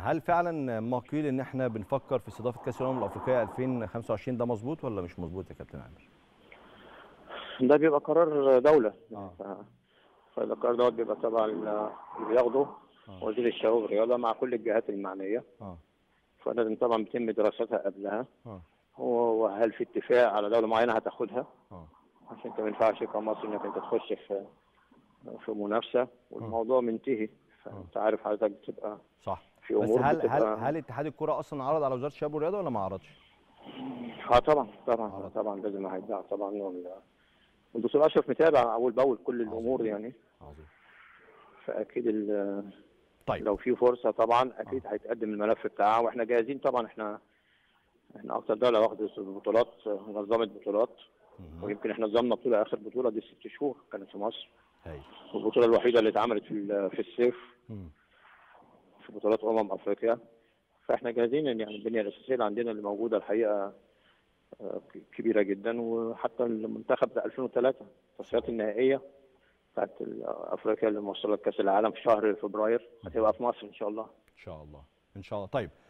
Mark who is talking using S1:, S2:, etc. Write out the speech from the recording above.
S1: هل فعلا ما قيل ان احنا بنفكر في استضافه كاس الامم الافريقيه 2025 ده مظبوط ولا مش مظبوط يا كابتن عامر؟
S2: ده بيبقى قرار دوله
S1: اه
S2: ف- فالقرار دوت بيبقى طبعا اللي بياخده
S1: آه.
S2: وزير الشباب والرياضه مع كل الجهات المعنيه
S1: اه
S2: فلازم طبعا بيتم دراستها قبلها
S1: اه
S2: هو- وهل في اتفاق على دوله معينه هتاخدها
S1: اه
S2: عشان انت ما ينفعش كمصر انك انت تخش في في منافسه والموضوع منتهي فانت عارف حضرتك بتبقى
S1: صح
S2: في
S1: بس
S2: امور
S1: هل هل
S2: بتبقى-
S1: هل اتحاد الكره اصلا عرض على وزاره الشباب والرياضه ولا ما عرضش؟
S2: اه طبعا طبعا
S1: على
S2: طبعا لازم هيتباع طبعا وال- والدكتور اشرف متابع اول باول كل الامور يعني
S1: عظيم
S2: فاكيد ال-
S1: طيب
S2: لو في فرصه طبعا اكيد هيتقدم الملف بتاعها واحنا جاهزين طبعا احنا احنا اكتر دوله واخده بطولات نظمت بطولات
S1: مهم.
S2: ويمكن احنا نظمنا بطوله اخر بطوله دي ست شهور كانت في مصر
S1: هايل
S2: والبطوله الوحيده اللي اتعملت في ال- في الصيف
S1: مم.
S2: في بطولات امم افريقيا فاحنا جاهزين يعني البنيه الاساسيه اللي عندنا اللي موجوده الحقيقه آه، ك- كبيره جدا وحتى المنتخب بتاع 2003 التصفيات النهائيه بتاعت ال- افريقيا اللي موصله لكاس العالم في شهر فبراير هتبقى في مصر ان شاء الله
S1: ان شاء الله ان شاء الله طيب